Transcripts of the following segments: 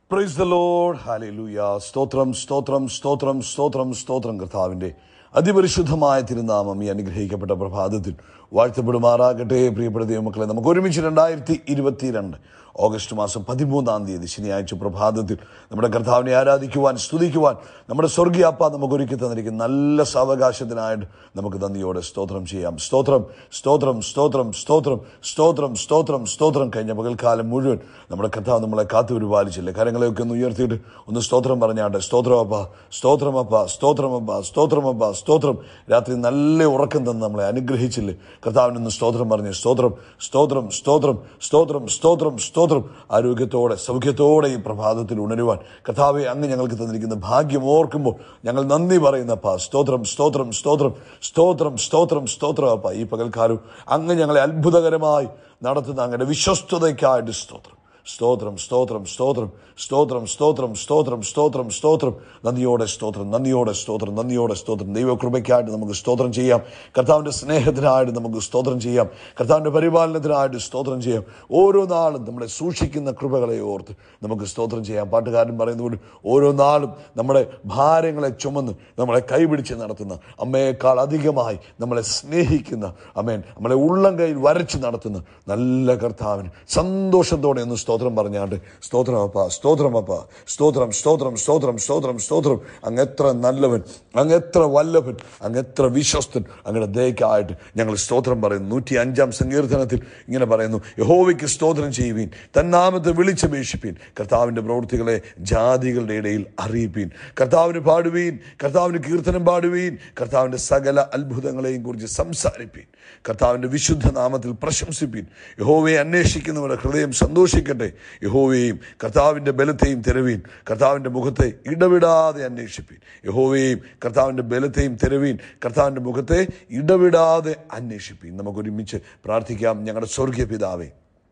Praise the load ഹാലൂയ സ്തോത്രം സ്തോത്രം സ്തോത്രം സ്തോത്രം സ്തോത്രം കർത്താവിന്റെ അതിപരിശുദ്ധമായ തിരുനാമം ഈ അനുഗ്രഹിക്കപ്പെട്ട പ്രഭാതത്തിൽ വാഴ്ത്തപ്പെടുമാറാകട്ടെ പ്രിയപ്പെട്ട ദൈവമക്കളെ നമുക്ക് ഒരുമിച്ച് രണ്ടായിരത്തി ഇരുപത്തിരണ്ട് ഓഗസ്റ്റ് മാസം പതിമൂന്നാം തീയതി ശനിയാഴ്ച പ്രഭാതത്തിൽ നമ്മുടെ കർത്താവിനെ ആരാധിക്കുവാൻ സ്തുതിക്കുവാൻ നമ്മുടെ സ്വർഗീയ അപ്പ നമുക്ക് ഒരുക്കി തന്നിരിക്കുന്ന നല്ല സാവകാശത്തിനായിട്ട് നമുക്ക് നന്ദിയോടെ സ്തോത്രം ചെയ്യാം സ്തോത്രം സ്തോത്രം സ്തോത്രം സ്തോത്രം സ്തോത്രം സ്തോത്രം സ്തോത്രം കഴിഞ്ഞ പകൽക്കാലം മുഴുവൻ നമ്മുടെ കർത്താവ് നമ്മളെ കാത്തു പരിപാലിച്ചില്ലേ കരങ്ങളെയൊക്കെ ഒന്ന് ഉയർത്തിയിട്ട് ഒന്ന് സ്തോത്രം പറഞ്ഞാട്ടെ സ്തോത്രമപ്പ സ്തോത്രമപ്പ സ്തോത്രമപ്പ സ്തോത്രമപ്പ സ്തോത്രം രാത്രി നല്ല ഉറക്കം തന്ന് നമ്മളെ അനുഗ്രഹിച്ചില്ലേ കർത്താവിനൊന്ന് സ്തോത്രം പറഞ്ഞ് സ്തോത്രം സ്തോത്രം സ്തോത്രം സ്തോത്രം സ്തോത്രം സ്തോത്രം ആരോഗ്യത്തോടെ സൗഖ്യത്തോടെ ഈ പ്രഭാതത്തിൽ ഉണരുവാൻ കർത്താവെ അങ്ങ് ഞങ്ങൾക്ക് തന്നിരിക്കുന്ന ഭാഗ്യം ഓർക്കുമ്പോൾ ഞങ്ങൾ നന്ദി പറയുന്നപ്പ സ്തോത്രം സ്തോത്രം സ്തോത്രം സ്തോത്രം സ്തോത്രം സ്തോത്രം അപ്പ ഈ പകൽക്കാലം അങ്ങ് ഞങ്ങളെ അത്ഭുതകരമായി നടത്തുന്ന അങ്ങയുടെ വിശ്വസ്തതയ്ക്കായിട്ട് സ്തോത്രം സ്തോത്രം സ്തോത്രം സ്തോത്രം സ്തോത്രം സ്തോത്രം സ്തോത്രം സ്തോത്രം സ്തോത്രം നന്ദിയോടെ സ്തോത്രം നന്ദിയോടെ സ്തോത്രം നന്ദിയോടെ സ്തോത്രം ദൈവകൃപയ്ക്കായിട്ട് നമുക്ക് സ്തോത്രം ചെയ്യാം കർത്താവിൻ്റെ സ്നേഹത്തിനായിട്ട് നമുക്ക് സ്തോത്രം ചെയ്യാം കർത്താവിൻ്റെ പരിപാലനത്തിനായിട്ട് സ്തോത്രം ചെയ്യാം ഓരോ നാളും നമ്മളെ സൂക്ഷിക്കുന്ന കൃപകളെ ഓർത്ത് നമുക്ക് സ്തോത്രം ചെയ്യാം പാട്ടുകാരൻ പറയുന്നതുകൊണ്ട് ഓരോ നാളും നമ്മുടെ ഭാരങ്ങളെ ചുമന്ന് നമ്മളെ കൈപിടിച്ച് നടത്തുന്ന അമ്മയേക്കാൾ അധികമായി നമ്മളെ സ്നേഹിക്കുന്ന അമ്മേൻ നമ്മളെ ഉള്ളം കയ്യിൽ വരച്ച് നടത്തുന്ന നല്ല കർത്താവിന് സന്തോഷത്തോടെ ഒന്ന് സ്തോത്രം പറഞ്ഞാണ്ട് സ്തോത്രം അപ്പ സ്തോത്രം അപ്പ സ്തോത്രം സ്തോത്രം സ്തോത്രം സ്തോത്രം സ്തോത്രം അങ്ങ് എത്ര നല്ലവൻ അങ്ങ് എത്ര വല്ലഭൻ അങ്ങ് എത്ര വിശ്വസ്തൻ അങ്ങയുടെ ദയക്കായിട്ട് ഞങ്ങൾ സ്തോത്രം പറയുന്നു നൂറ്റി അഞ്ചാം സങ്കീർത്തനത്തിൽ ഇങ്ങനെ പറയുന്നു യഹോവയ്ക്ക് സ്തോത്രം ചെയ്യുവീൻ തന്നാമത്തെ വിളിച്ചപേക്ഷിപ്പീൻ കർത്താവിൻ്റെ പ്രവൃത്തികളെ ജാതികളുടെ ഇടയിൽ അറിയിപ്പീൻ കർത്താവിന് പാടുവീൻ കർത്താവിന് കീർത്തനം പാടുവീൻ കർത്താവിൻ്റെ സകല അത്ഭുതങ്ങളെയും കുറിച്ച് സംസാരിപ്പീൻ കർത്താവിൻ്റെ വിശുദ്ധ നാമത്തിൽ പ്രശംസിപ്പീൻ യഹോവയെ അന്വേഷിക്കുന്നവരുടെ ഹൃദയം സന്തോഷിക്കട്ടെ യഹോവയെയും കർത്താവിൻ്റെ ബലത്തെയും തെരവീൻ കർത്താവിൻ്റെ മുഖത്തെ ഇടവിടാതെ അന്വേഷിപ്പീൻ യഹോവയെയും കർത്താവിൻ്റെ ബലത്തെയും തെരവീൻ കർത്താവിൻ്റെ മുഖത്തെ ഇടവിടാതെ അന്വേഷിപ്പീൻ നമുക്കൊരുമിച്ച് പ്രാർത്ഥിക്കാം ഞങ്ങളുടെ സ്വർഗീയ പിതാവേ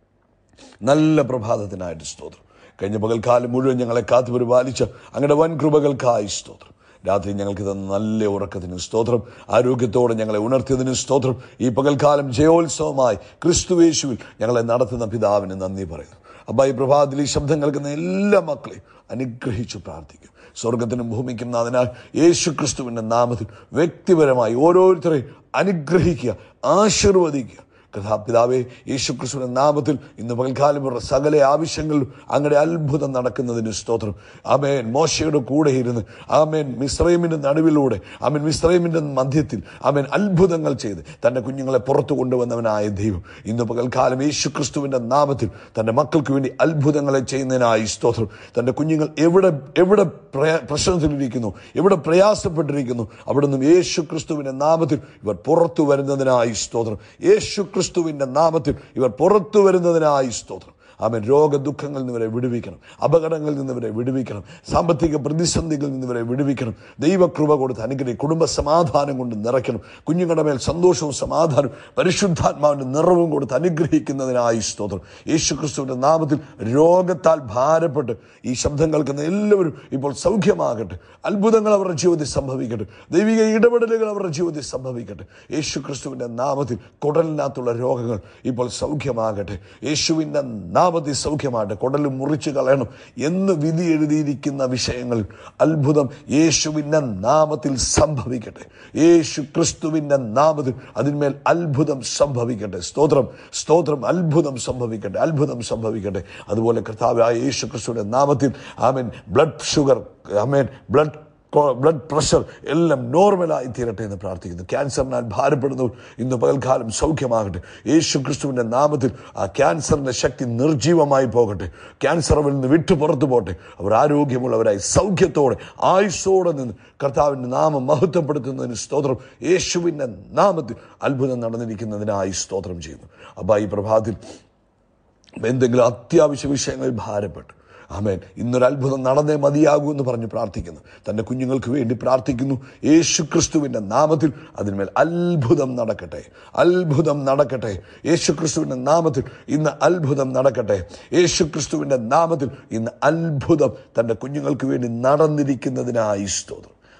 നല്ല പ്രഭാതത്തിനായിട്ട് സ്തോത്രം കഴിഞ്ഞ പകൽക്കാലം മുഴുവൻ ഞങ്ങളെ കാത്തു പരിപാലിച്ച അങ്ങയുടെ വൻ കൃപകൾക്കായി സ്തോത്രം രാത്രി ഞങ്ങൾക്ക് തന്ന നല്ല ഉറക്കത്തിന് സ്തോത്രം ആരോഗ്യത്തോടെ ഞങ്ങളെ ഉണർത്തിയതിന് സ്തോത്രം ഈ പകൽക്കാലം ജയോത്സവമായി ക്രിസ്തുവേശുവിൽ ഞങ്ങളെ നടത്തുന്ന പിതാവിന് നന്ദി പറയുന്നു അബ്ബാ ഈ പ്രഭാതത്തിൽ ഈ ശബ്ദം കേൾക്കുന്ന എല്ലാ മക്കളെയും അനുഗ്രഹിച്ചു പ്രാർത്ഥിക്കും സ്വർഗത്തിനും ഭൂമിക്കും നാഥനാൽ യേശു ക്രിസ്തുവിൻ്റെ നാമത്തിൽ വ്യക്തിപരമായി ഓരോരുത്തരെയും അനുഗ്രഹിക്കുക ആശീർവദിക്കുക കഥാപിതാവേ യേശു ക്രിസ്തുവിന്റെ നാമത്തിൽ ഇന്ന് പകൽക്കാലം ഇവരുടെ സകല ആവശ്യങ്ങളിലും അങ്ങയുടെ അത്ഭുതം നടക്കുന്നതിന് സ്തോത്രം ആമേൻ മോശയുടെ കൂടെ ഇരുന്ന് ആമേൻ മിസ്രൈമിന്റെ നടുവിലൂടെ ആമേൻ മിസ്രൈമിന്റെ മധ്യത്തിൽ ആമേൻ അത്ഭുതങ്ങൾ ചെയ്ത് തന്റെ കുഞ്ഞുങ്ങളെ പുറത്തു കൊണ്ടുവന്നവനായ ദൈവം ഇന്ന് പകൽക്കാലം യേശു ക്രിസ്തുവിന്റെ നാമത്തിൽ തന്റെ മക്കൾക്ക് വേണ്ടി അത്ഭുതങ്ങളെ ചെയ്യുന്നതിനായി സ്തോത്രം തന്റെ കുഞ്ഞുങ്ങൾ എവിടെ എവിടെ പ്രയ- പ്രശ്നത്തിലിരിക്കുന്നു എവിടെ പ്രയാസപ്പെട്ടിരിക്കുന്നു അവിടെ നിന്നും യേശു ക്രിസ്തുവിന്റെ നാമത്തിൽ ഇവർ പുറത്തു വരുന്നതിനായി സ്തോത്രം യേശു ക്രിസ്തുവിന്റെ നാമത്തിൽ ഇവർ പുറത്തു വരുന്നതിനായി സ്തോത്രം അവൻ രോഗദുഃഖങ്ങളിൽ നിന്ന് ഇവരെ വിടുവിക്കണം അപകടങ്ങളിൽ നിന്ന് ഇവരെ വിടുവിക്കണം സാമ്പത്തിക പ്രതിസന്ധികളിൽ നിന്ന് ഇവരെ വിടുവിക്കണം ദൈവകൃപ കൊടുത്ത് അനുഗ്രഹം കുടുംബ സമാധാനം കൊണ്ട് നിറയ്ക്കണം കുഞ്ഞുങ്ങളുടെ മേൽ സന്തോഷവും സമാധാനവും പരിശുദ്ധാത്മാവിന്റെ നിറവും കൊടുത്ത് അനുഗ്രഹിക്കുന്നതിനായി സ്തോത്രം യേശു ക്രിസ്തുവിന്റെ നാമത്തിൽ രോഗത്താൽ ഭാരപ്പെട്ട് ഈ ശബ്ദം കേൾക്കുന്ന എല്ലാവരും ഇപ്പോൾ സൗഖ്യമാകട്ടെ അത്ഭുതങ്ങൾ അവരുടെ ജീവിതത്തിൽ സംഭവിക്കട്ടെ ദൈവിക ഇടപെടലുകൾ അവരുടെ ജീവിതത്തിൽ സംഭവിക്കട്ടെ യേശു ക്രിസ്തുവിന്റെ നാമത്തിൽ കുടലിനകത്തുള്ള രോഗങ്ങൾ ഇപ്പോൾ സൗഖ്യമാകട്ടെ യേശുവിന്റെ നാമത്തിൽ സൗഖ്യമാകട്ടെ കുടൽ മുറിച്ചു കളയണം എന്ന് വിധി എഴുതിയിരിക്കുന്ന വിഷയങ്ങൾ അത്ഭുതം യേശുവിന്റെ നാമത്തിൽ സംഭവിക്കട്ടെ യേശു ക്രിസ്തുവിന്റെ നാമത്തിൽ അതിന്മേൽ അത്ഭുതം സംഭവിക്കട്ടെ സ്തോത്രം സ്തോത്രം അത്ഭുതം സംഭവിക്കട്ടെ അത്ഭുതം സംഭവിക്കട്ടെ അതുപോലെ കർത്താവായ യേശു ക്രിസ്തുവിന്റെ നാമത്തിൽ ആമേൻ ബ്ലഡ് ഷുഗർ ആമേൻ ബ്ലഡ് ബ്ലഡ് പ്രഷർ എല്ലാം നോർമലായി തീരട്ടെ എന്ന് പ്രാർത്ഥിക്കുന്നു ക്യാൻസറിനാൽ ഭാരപ്പെടുന്നവർ ഇന്ന് പകൽക്കാലം സൗഖ്യമാകട്ടെ യേശു ക്രിസ്തുവിന്റെ നാമത്തിൽ ആ ക്യാൻസറിന്റെ ശക്തി നിർജീവമായി പോകട്ടെ ക്യാൻസർ അവരിൽ നിന്ന് വിട്ടു പുറത്തു പോട്ടെ അവർ ആരോഗ്യമുള്ളവരായി സൗഖ്യത്തോടെ ആയുസ്സോടെ നിന്ന് കർത്താവിന്റെ നാമം മഹത്വപ്പെടുത്തുന്നതിന് സ്തോത്രം യേശുവിന്റെ നാമത്തിൽ അത്ഭുതം നടന്നിരിക്കുന്നതിനായി സ്തോത്രം ചെയ്യുന്നു അപ്പൊ ഈ പ്രഭാതത്തിൽ എന്തെങ്കിലും അത്യാവശ്യ വിഷയങ്ങളിൽ ഭാരപ്പെട്ടു ആമേൻ ഇന്നൊരു അത്ഭുതം നടന്നേ മതിയാകൂ എന്ന് പറഞ്ഞ് പ്രാർത്ഥിക്കുന്നു തൻ്റെ കുഞ്ഞുങ്ങൾക്ക് വേണ്ടി പ്രാർത്ഥിക്കുന്നു യേശു ക്രിസ്തുവിൻ്റെ നാമത്തിൽ അതിന്മേൽ അത്ഭുതം നടക്കട്ടെ അത്ഭുതം നടക്കട്ടെ യേശു ക്രിസ്തുവിൻ്റെ നാമത്തിൽ ഇന്ന് അത്ഭുതം നടക്കട്ടെ യേശു ക്രിസ്തുവിൻ്റെ നാമത്തിൽ ഇന്ന് അത്ഭുതം തൻ്റെ കുഞ്ഞുങ്ങൾക്ക് വേണ്ടി നടന്നിരിക്കുന്നതിനായി സ്തോത്രം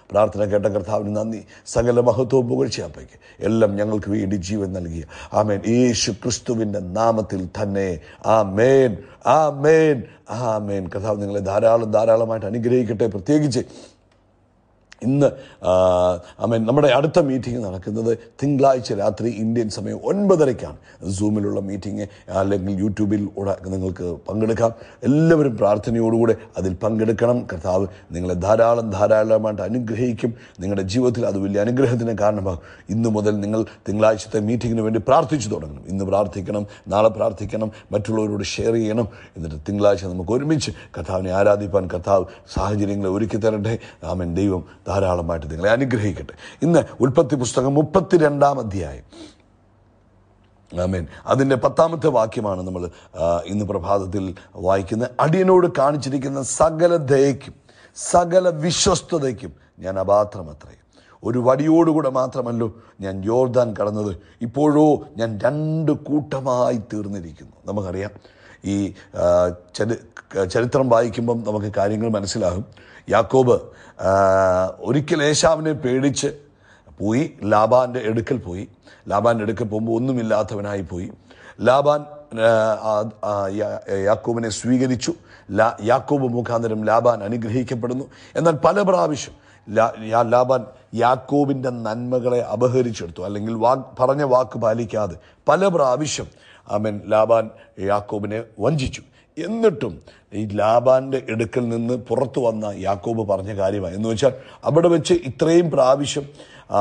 പ്രാർത്ഥന കേട്ട കർത്താവിന് നന്ദി സകല മഹത്വവും പുകഴ്ചയപ്പയ്ക്ക് എല്ലാം ഞങ്ങൾക്ക് വേണ്ടി ജീവൻ നൽകിയ ആമേൻ യേശു ക്രിസ്തുവിൻ്റെ നാമത്തിൽ തന്നെ ആ മേൻ ആ മേൻ ആ മേൻ കർത്താവ് നിങ്ങളെ ധാരാളം ധാരാളമായിട്ട് അനുഗ്രഹിക്കട്ടെ പ്രത്യേകിച്ച് ഇന്ന് അമേൻ നമ്മുടെ അടുത്ത മീറ്റിംഗ് നടക്കുന്നത് തിങ്കളാഴ്ച രാത്രി ഇന്ത്യൻ സമയം ഒൻപതരയ്ക്കാണ് സൂമിലുള്ള മീറ്റിംഗ് അല്ലെങ്കിൽ യൂട്യൂബിൽ ഉട നിങ്ങൾക്ക് പങ്കെടുക്കാം എല്ലാവരും പ്രാർത്ഥനയോടുകൂടെ അതിൽ പങ്കെടുക്കണം കർത്താവ് നിങ്ങളെ ധാരാളം ധാരാളമായിട്ട് അനുഗ്രഹിക്കും നിങ്ങളുടെ ജീവിതത്തിൽ അത് വലിയ അനുഗ്രഹത്തിന് കാരണമാകും ഇന്നു മുതൽ നിങ്ങൾ തിങ്കളാഴ്ചത്തെ മീറ്റിങ്ങിന് വേണ്ടി പ്രാർത്ഥിച്ചു തുടങ്ങണം ഇന്ന് പ്രാർത്ഥിക്കണം നാളെ പ്രാർത്ഥിക്കണം മറ്റുള്ളവരോട് ഷെയർ ചെയ്യണം എന്നിട്ട് തിങ്കളാഴ്ച നമുക്ക് ഒരുമിച്ച് കർത്താവിനെ ആരാധിപ്പാൻ കർത്താവ് സാഹചര്യങ്ങളെ ഒരുക്കി തരട്ടെ ആമൻ ദൈവം ധാരാളമായിട്ട് നിങ്ങളെ അനുഗ്രഹിക്കട്ടെ ഇന്ന് ഉൽപ്പത്തി പുസ്തകം മുപ്പത്തിരണ്ടാം അധ്യായം ആമേൻ അതിൻ്റെ പത്താമത്തെ വാക്യമാണ് നമ്മൾ ആ, ഇന്ന് പ്രഭാതത്തിൽ വായിക്കുന്നത് അടിയനോട് കാണിച്ചിരിക്കുന്ന സകല ദയയ്ക്കും സകല വിശ്വസ്തതയ്ക്കും ഞാൻ അപാത്രമത്രേ ഒരു വടിയോടുകൂടെ മാത്രമല്ലോ ഞാൻ യോർദാൻ കടന്നത് ഇപ്പോഴോ ഞാൻ രണ്ട് കൂട്ടമായി തീർന്നിരിക്കുന്നു നമുക്കറിയാം ഈ ആ, ചരി- ചരിത്രം വായിക്കുമ്പം നമുക്ക് കാര്യങ്ങൾ മനസ്സിലാകും യാക്കോബ് ആ, ഒരിക്കൽ ഏശാവിനെ പേടിച്ച് പോയി ലാബാന്റെ എടുക്കൽ പോയി ലാബാന്റെ അടുക്കൽ പോകുമ്പോൾ ഒന്നുമില്ലാത്തവനായി പോയി ലാബാൻ ആ, ആ, ആ, യാ- യാക്കോബിനെ സ്വീകരിച്ചു ലാ യാക്കോബ് മുഖാന്തരം ലാബാൻ അനുഗ്രഹിക്കപ്പെടുന്നു എന്നാൽ പല പ്രാവശ്യം ലാ- യാ- ലാബാൻ യാക്കോബിന്റെ നന്മകളെ അപഹരിച്ചെടുത്തു അല്ലെങ്കിൽ വാക്ക് പറഞ്ഞ വാക്ക് പാലിക്കാതെ പല പ്രാവശ്യം അവൻ ലാബാൻ യാക്കോബിനെ വഞ്ചിച്ചു എന്നിട്ടും ഈ ലാബാന്റെ എടുക്കൽ നിന്ന് പുറത്തു വന്ന യാക്കോബ് പറഞ്ഞ കാര്യമായി എന്ന് വെച്ചാൽ അവിടെ വെച്ച് ഇത്രയും പ്രാവശ്യം ആ,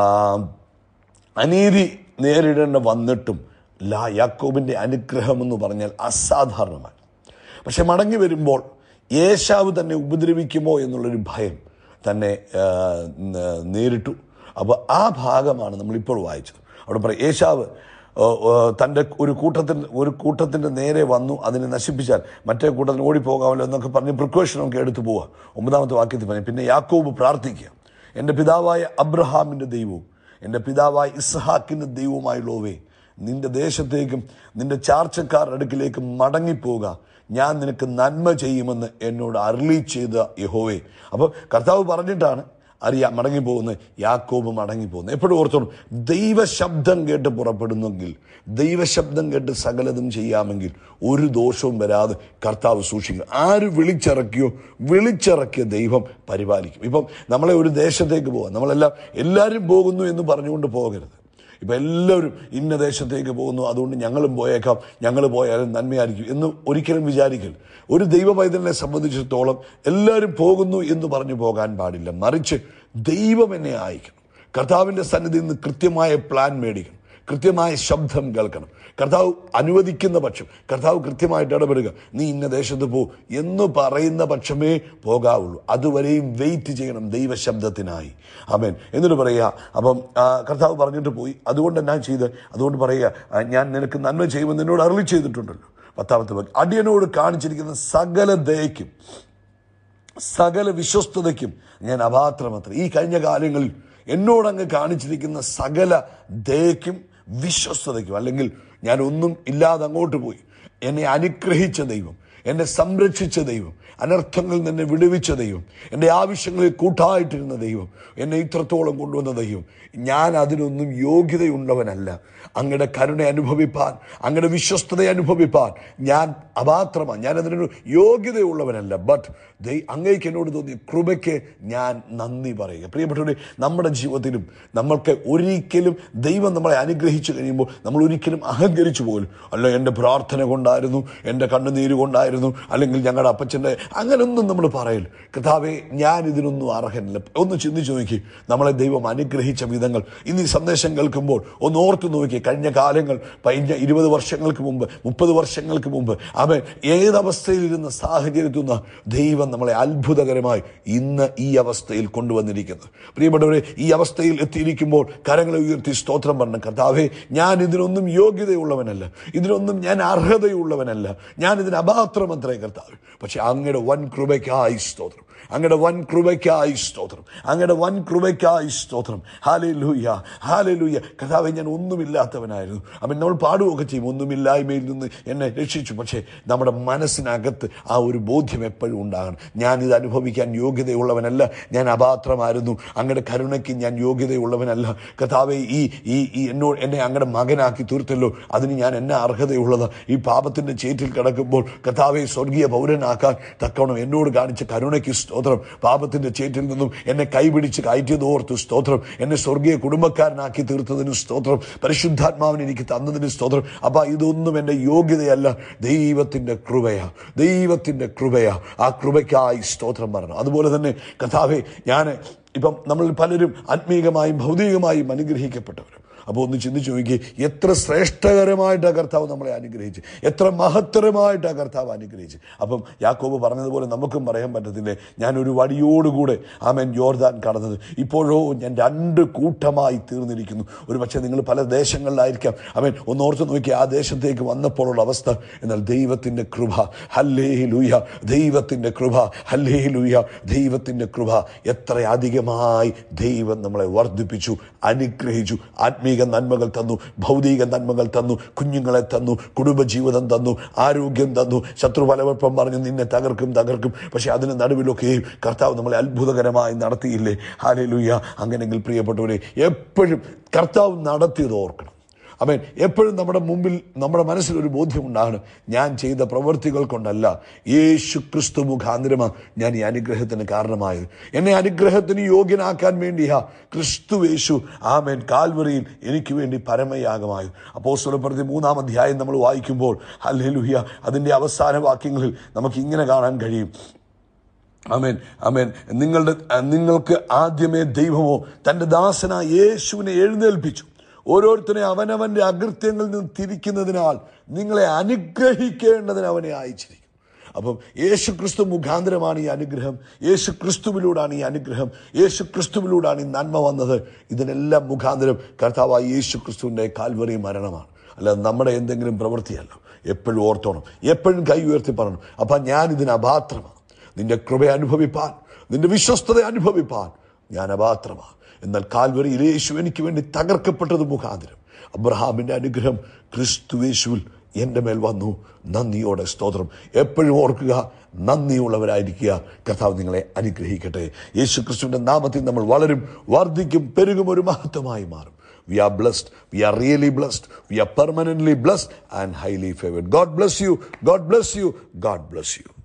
അനീതി നേരിടേണ്ട വന്നിട്ടും ലാ യാക്കോബിന്റെ അനുഗ്രഹം എന്ന് പറഞ്ഞാൽ അസാധാരണമാണ് പക്ഷെ മടങ്ങി വരുമ്പോൾ യേശാവ് തന്നെ ഉപദ്രവിക്കുമോ എന്നുള്ളൊരു ഭയം തന്നെ ആ, ന- നേരിട്ടു അപ്പോൾ ആ ഭാഗമാണ് നമ്മളിപ്പോൾ വായിച്ചത് അവിടെ പറയും യേശാവ് ഓ, ഓ, തൻ്റെ ഒരു കൂട്ടത്തിൽ ഒരു കൂട്ടത്തിൻ്റെ നേരെ വന്നു അതിനെ നശിപ്പിച്ചാൽ മറ്റേ കൂട്ടത്തിന് ഓടിപ്പോകാമല്ലോ എന്നൊക്കെ പറഞ്ഞ് പ്രിക്കോഷനൊക്കെ എടുത്തു പോവുക ഒമ്പതാമത്തെ വാക്യത്തിൽ പറഞ്ഞു പിന്നെ യാക്കോബ് പ്രാർത്ഥിക്കുക എൻ്റെ പിതാവായ അബ്രഹാമിൻ്റെ ദൈവവും എൻ്റെ പിതാവായ ഇസ്ഹാക്കിൻ്റെ ദൈവവുമായുള്ളവേ നിന്റെ ദേശത്തേക്കും നിന്റെ ചാർച്ചക്കാരുടെ അടുക്കിലേക്കും മടങ്ങിപ്പോവുക ഞാൻ നിനക്ക് നന്മ ചെയ്യുമെന്ന് എന്നോട് അരളി ചെയ്ത യഹോവേ അപ്പോൾ കർത്താവ് പറഞ്ഞിട്ടാണ് അറിയാം മടങ്ങിപ്പോകുന്നത് യാക്കോബ് മടങ്ങിപ്പോകുന്നത് എപ്പോഴും ഓർത്തോണം ദൈവശബ്ദം കേട്ട് പുറപ്പെടുന്നെങ്കിൽ ദൈവശബ്ദം കേട്ട് സകലതും ചെയ്യാമെങ്കിൽ ഒരു ദോഷവും വരാതെ കർത്താവ് സൂക്ഷിക്കും ആര് വിളിച്ചിറക്കിയോ വിളിച്ചിറക്കിയ ദൈവം പരിപാലിക്കും ഇപ്പം നമ്മളെ ഒരു ദേശത്തേക്ക് പോകാം നമ്മളെല്ലാം എല്ലാവരും പോകുന്നു എന്ന് പറഞ്ഞുകൊണ്ട് പോകരുത് ഇപ്പം എല്ലാവരും ഇന്ന ദേശത്തേക്ക് പോകുന്നു അതുകൊണ്ട് ഞങ്ങളും പോയേക്കാം ഞങ്ങൾ പോയാലും നന്മയായിരിക്കും എന്ന് ഒരിക്കലും വിചാരിക്കരുത് ഒരു ദൈവ പൈതലിനെ സംബന്ധിച്ചിടത്തോളം എല്ലാവരും പോകുന്നു എന്ന് പറഞ്ഞു പോകാൻ പാടില്ല മറിച്ച് ദൈവം എന്നെ അയക്കണം കർത്താവിൻ്റെ സന്നിധിയിൽ നിന്ന് കൃത്യമായ പ്ലാൻ മേടിക്കണം കൃത്യമായ ശബ്ദം കേൾക്കണം കർത്താവ് അനുവദിക്കുന്ന പക്ഷം കർത്താവ് കൃത്യമായിട്ട് ഇടപെടുക നീ ഇന്ന ദേശത്ത് പോ എന്ന് പറയുന്ന പക്ഷമേ പോകാവുള്ളൂ അതുവരെയും വെയിറ്റ് ചെയ്യണം ദൈവശബ്ദത്തിനായി അമേൻ എന്നിട്ട് പറയുക അപ്പം ആ, കർത്താവ് പറഞ്ഞിട്ട് പോയി അതുകൊണ്ട് എന്നാ ചെയ്ത് അതുകൊണ്ട് പറയുക ആ, ഞാൻ നിനക്ക് നന്മ ചെയ്യുമെന്ന് എന്നോട് അരളി ചെയ്തിട്ടുണ്ടല്ലോ പത്താമത്തെ വാക്യം അടിയനോട് കാണിച്ചിരിക്കുന്ന സകല ദയയ്ക്കും സകല വിശ്വസ്തതയ്ക്കും ഞാൻ അപാത്രമത്ര ഈ കഴിഞ്ഞ കാലങ്ങളിൽ എന്നോടങ്ങ് കാണിച്ചിരിക്കുന്ന സകല ദയയ്ക്കും വിശ്വസ്തതയ്ക്കും അല്ലെങ്കിൽ ഞാൻ ഒന്നും ഇല്ലാതെ അങ്ങോട്ട് പോയി എന്നെ അനുഗ്രഹിച്ച ദൈവം എന്നെ സംരക്ഷിച്ച ദൈവം അനർത്ഥങ്ങളിൽ നിന്ന് എന്നെ വിടുവിച്ച ദൈവം എൻ്റെ ആവശ്യങ്ങളിൽ കൂട്ടായിട്ടിരുന്ന ദൈവം എന്നെ ഇത്രത്തോളം കൊണ്ടുവന്ന ദൈവം ഞാൻ അതിനൊന്നും യോഗ്യതയുള്ളവനല്ല അങ്ങയുടെ കരുണ അനുഭവിപ്പാൻ അങ്ങയുടെ വിശ്വസ്തത അനുഭവിപ്പാൻ ഞാൻ അപാത്രമാണ് ഞാൻ അതിനൊരു യോഗ്യതയുള്ളവനല്ല ബട്ട് ദൈ അങ്ങേക്ക് എന്നോട് തോന്നിയ കൃപയ്ക്ക് ഞാൻ നന്ദി പറയുക പ്രിയപ്പെട്ടവരെ നമ്മുടെ ജീവിതത്തിലും നമ്മൾക്ക് ഒരിക്കലും ദൈവം നമ്മളെ അനുഗ്രഹിച്ചു കഴിയുമ്പോൾ നമ്മൾ ഒരിക്കലും അഹങ്കരിച്ചു പോലും അല്ല എൻ്റെ പ്രാർത്ഥന കൊണ്ടായിരുന്നു എൻ്റെ കണ്ണുനീര് കൊണ്ടായിരുന്നു അല്ലെങ്കിൽ ഞങ്ങളുടെ അപ്പച്ചൻ്റെ അങ്ങനൊന്നും നമ്മൾ പറയല് കഥാവെ ഞാൻ ഇതിനൊന്നും അർഹനല്ല ഒന്ന് ചിന്തിച്ചു നോക്കി നമ്മളെ ദൈവം അനുഗ്രഹിച്ച വിധങ്ങൾ ഇന്ന് ഈ സന്ദേശം കേൾക്കുമ്പോൾ ഒന്ന് ഓർത്തു നോക്കി കഴിഞ്ഞ കാലങ്ങൾ കഴിഞ്ഞ ഇരുപത് വർഷങ്ങൾക്ക് മുമ്പ് മുപ്പത് വർഷങ്ങൾക്ക് മുമ്പ് അവൻ ഏതവസ്ഥയിലിരുന്ന സാഹചര്യത്തിൽ നിന്ന് ദൈവം നമ്മളെ അത്ഭുതകരമായി ഇന്ന് ഈ അവസ്ഥയിൽ കൊണ്ടുവന്നിരിക്കുന്നത് പ്രിയപ്പെട്ടവരെ ഈ അവസ്ഥയിൽ എത്തിയിരിക്കുമ്പോൾ കരങ്ങളെ ഉയർത്തി സ്തോത്രം പറഞ്ഞു കർത്താവെ ഞാൻ ഇതിനൊന്നും യോഗ്യതയുള്ളവനല്ല ഇതിനൊന്നും ഞാൻ അർഹതയുള്ളവനല്ല ഞാൻ ഇതിന് അപാത്രം മാത്രമത്രേ കർത്താവ് പക്ഷെ അങ്ങയുടെ വൻ കൃപയ്ക്കായി സ്തോത്രം അങ്ങയുടെ വൻ കൃപയ്ക്കായി സ്തോത്രം അങ്ങയുടെ വൻ കൃപയ്ക്കായി സ്തോത്രം ഹാലേ ലൂയ ഹാലേ ലൂയ കഥാവെ ഞാൻ ഒന്നുമില്ലാത്തവനായിരുന്നു അവൻ നമ്മൾ പാടുകയൊക്കെ ചെയ്യും ഒന്നുമില്ലായ്മയിൽ നിന്ന് എന്നെ രക്ഷിച്ചു പക്ഷേ നമ്മുടെ മനസ്സിനകത്ത് ആ ഒരു ബോധ്യം എപ്പോഴും ഉണ്ടാകണം ഞാനിത് അനുഭവിക്കാൻ യോഗ്യതയുള്ളവനല്ല ഞാൻ അപാത്രമായിരുന്നു അങ്ങയുടെ കരുണയ്ക്ക് ഞാൻ യോഗ്യതയുള്ളവനല്ല കഥാവെ ഈ ഈ ഈ എന്നോട് എന്നെ അങ്ങയുടെ മകനാക്കി തീർത്തല്ലോ അതിന് ഞാൻ എന്നെ അർഹതയുള്ളത് ഈ പാപത്തിന്റെ ചേറ്റിൽ കിടക്കുമ്പോൾ കഥാവെ സ്വർഗീയ പൗരനാക്കാൻ തക്കവണ്ണം എന്നോട് കാണിച്ച കരുണയ്ക്ക് സ്തോത്രം പാപത്തിന്റെ ചേറ്റിൽ നിന്നും എന്നെ കൈപിടിച്ച് കയറ്റിയത് ഓർത്ത് സ്തോത്രം എന്നെ സ്വർഗീയ കുടുംബക്കാരനാക്കി തീർത്തതിന് സ്തോത്രം പരിശുദ്ധാത്മാവിന് എനിക്ക് തന്നതിന് സ്തോത്രം അപ്പൊ ഇതൊന്നും എൻ്റെ യോഗ്യതയല്ല ദൈവത്തിന്റെ കൃപയാ ദൈവത്തിന്റെ കൃപയാ ആ കൃപയ്ക്കായി സ്തോത്രം പറഞ്ഞു അതുപോലെ തന്നെ കഥാവെ ഞാൻ ഇപ്പം നമ്മൾ പലരും ആത്മീയമായും ഭൗതികമായും അനുഗ്രഹിക്കപ്പെട്ടവരും അപ്പോൾ ഒന്ന് ചിന്തിച്ചു നോക്കി എത്ര ശ്രേഷ്ഠകരമായിട്ട് ആ കർത്താവ് നമ്മളെ അനുഗ്രഹിച്ച് എത്ര മഹത്തരമായിട്ട് ആ കർത്താവ് അനുഗ്രഹിച്ച് അപ്പം യാക്കോബ് പറഞ്ഞതുപോലെ നമുക്കും പറയാൻ പറ്റത്തില്ലേ ഞാനൊരു വടിയോടുകൂടെ ആമൻ യോർദാൻ കടന്നത് ഇപ്പോഴോ ഞാൻ രണ്ട് കൂട്ടമായി തീർന്നിരിക്കുന്നു ഒരു പക്ഷേ നിങ്ങൾ പല ദേശങ്ങളിലായിരിക്കാം അവൻ ഒന്ന് ഓർത്ത് നോക്കി ആ ദേശത്തേക്ക് വന്നപ്പോഴുള്ള അവസ്ഥ എന്നാൽ ദൈവത്തിൻ്റെ കൃപ ഹല്ലേ ലൂയ ദൈവത്തിൻ്റെ കൃപ ഹല്ലേ ലൂയ ദൈവത്തിൻ്റെ കൃപ എത്ര അധികമായി ദൈവം നമ്മളെ വർദ്ധിപ്പിച്ചു അനുഗ്രഹിച്ചു ആത്മീക നന്മകൾ തന്നു ഭൗതിക നന്മകൾ തന്നു കുഞ്ഞുങ്ങളെ തന്നു കുടുംബജീവിതം തന്നു ആരോഗ്യം തന്നു ശത്രു പലവപ്പം പറഞ്ഞു നിന്നെ തകർക്കും തകർക്കും പക്ഷെ അതിന് നടുവിലൊക്കെയും കർത്താവ് നമ്മളെ അത്ഭുതകരമായി നടത്തിയില്ലേ ഹാലലുയ്യ അങ്ങനെങ്കിൽ പ്രിയപ്പെട്ടവരെ എപ്പോഴും കർത്താവ് നടത്തിയത് ഓർക്കണം അവൻ എപ്പോഴും നമ്മുടെ മുമ്പിൽ നമ്മുടെ മനസ്സിൽ ഒരു ബോധ്യം ഉണ്ടാകണം ഞാൻ ചെയ്ത പ്രവൃത്തികൾ കൊണ്ടല്ല യേശു ക്രിസ്തു മുഖാന്തരമാണ് ഞാൻ ഈ അനുഗ്രഹത്തിന് കാരണമായത് എന്നെ അനുഗ്രഹത്തിന് യോഗ്യനാക്കാൻ വേണ്ടിയാ ക്രിസ്തു യേശു ആമേൻ കാൽവറിയിൽ എനിക്ക് വേണ്ടി പരമയാഗമായത് അപ്പോൾ സ്വലപ്പെടുത്തി മൂന്നാം അധ്യായം നമ്മൾ വായിക്കുമ്പോൾ ഹല്ലേലൂയ അതിൻ്റെ അവസാന വാക്യങ്ങളിൽ നമുക്ക് ഇങ്ങനെ കാണാൻ കഴിയും അമേൻ അമേൻ നിങ്ങളുടെ നിങ്ങൾക്ക് ആദ്യമേ ദൈവമോ തൻ്റെ ദാസനായ യേശുവിനെ എഴുന്നേൽപ്പിച്ചു ഓരോരുത്തരെ അവനവന്റെ അകൃത്യങ്ങളിൽ നിന്ന് തിരിക്കുന്നതിനാൽ നിങ്ങളെ അനുഗ്രഹിക്കേണ്ടതിന് അവനെ അയച്ചിരിക്കും അപ്പം യേശു ക്രിസ്തു മുഖാന്തരമാണ് ഈ അനുഗ്രഹം യേശു ക്രിസ്തുവിലൂടാണ് ഈ അനുഗ്രഹം യേശു ക്രിസ്തുവിലൂടാണ് ഈ നന്മ വന്നത് ഇതിനെല്ലാം മുഖാന്തരം കർത്താവായ യേശു ക്രിസ്തുവിൻ്റെ കാൽവറി മരണമാണ് അല്ലാതെ നമ്മുടെ എന്തെങ്കിലും പ്രവൃത്തിയല്ല എപ്പോഴും ഓർത്തോണം എപ്പോഴും കൈ ഉയർത്തി പറയണം അപ്പം ഞാൻ ഇതിന് അപാത്രമാണ് നിന്റെ കൃപ അനുഭവിപ്പാൻ നിന്റെ വിശ്വസ്തത അനുഭവിപ്പാൻ ഞാൻ അപാത്രമാണ് എന്നാൽ കാൽവരിയിൽ യേശു എനിക്ക് വേണ്ടി തകർക്കപ്പെട്ടത് മുഖാന്തരം അബ്രഹാമിന്റെ അനുഗ്രഹം ക്രിസ്തു യേശുവിൽ എൻ്റെ മേൽ വന്നു നന്ദിയോടെ സ്തോത്രം എപ്പോഴും ഓർക്കുക നന്ദിയുള്ളവരായിരിക്കുക കർത്താവ് നിങ്ങളെ അനുഗ്രഹിക്കട്ടെ യേശു ക്രിസ്തുവിന്റെ നാമത്തിൽ നമ്മൾ വളരും വർദ്ധിക്കും പെരുകും ഒരു മഹത്വമായി മാറും We are blessed. We are really blessed. We are permanently blessed and highly favored. God bless you. God bless you. God bless you.